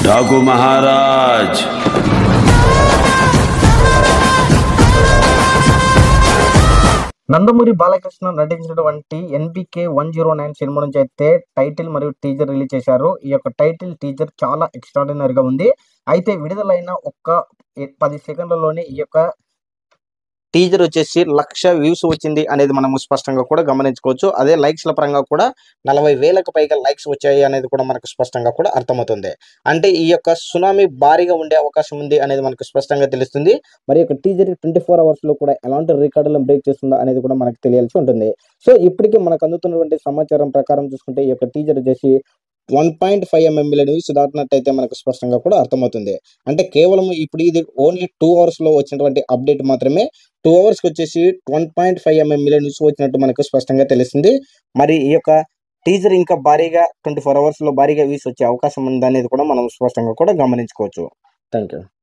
ఠాకు మహారాజ్ నందమూరి బాలకృష్ణ నటించినటువంటి NBK one zero nine cinema నుంచి అయితే టైటిల్ మరియు టీజర్ రిలీజ్ చేశారు ఈ యొక్క టైటిల్ టీజర్ చాలా ఎక్స్ట్రాడినరీ గా ఉంది అయితే విడుదలైన ఒక్క ఎ- పది సెకండ్లలోనే ఈ యొక్క టీజర్ వచ్చేసి లక్ష వ్యూస్ వచ్చింది అనేది మనము స్పష్టంగా కూడా గమనించుకోవచ్చు అదే లైక్స్ల పరంగా కూడా నలభై వేలకు పైగా లైక్స్ వచ్చాయి అనేది కూడా మనకు స్పష్టంగా కూడా అర్థమవుతుంది అంటే ఈ యొక్క సునామీ భారీగా ఉండే అవకాశం ఉంది అనేది మనకు స్పష్టంగా తెలుస్తుంది మరి యొక్క టీజర్ ట్వంటీ ఫోర్ అవర్స్ లో కూడా ఎలాంటి రికార్డులను బ్రేక్ చేస్తుందో అనేది కూడా మనకు తెలియాల్సి ఉంటుంది సో ఇప్పటికీ మనకు అందుతున్నటువంటి సమాచారం ప్రకారం చూసుకుంటే ఈ యొక్క టీజర్ వచ్చేసి one point five MM million views దాటినట్టయితే మనకు స్పష్టంగా కూడా అర్థమవుతుంది అంటే కేవలం ఇప్పుడు ఇది ఓన్లీ టూ అవర్స్ లో వచ్చినటువంటి అప్డేట్ మాత్రమే టూ అవర్స్ కి వచ్చేసి one point five MM million views వచ్చినట్టు మనకు స్పష్టంగా తెలుస్తుంది మరి ఈ యొక్క టీజర్ ఇంకా భారీగా ట్వంటీ ఫోర్ అవర్స్ లో భారీగా వ్యూస్ వచ్చే అవకాశం ఉంది అనేది కూడా మనం స్పష్టంగా కూడా గమనించుకోవచ్చు థ్యాంక్ యూ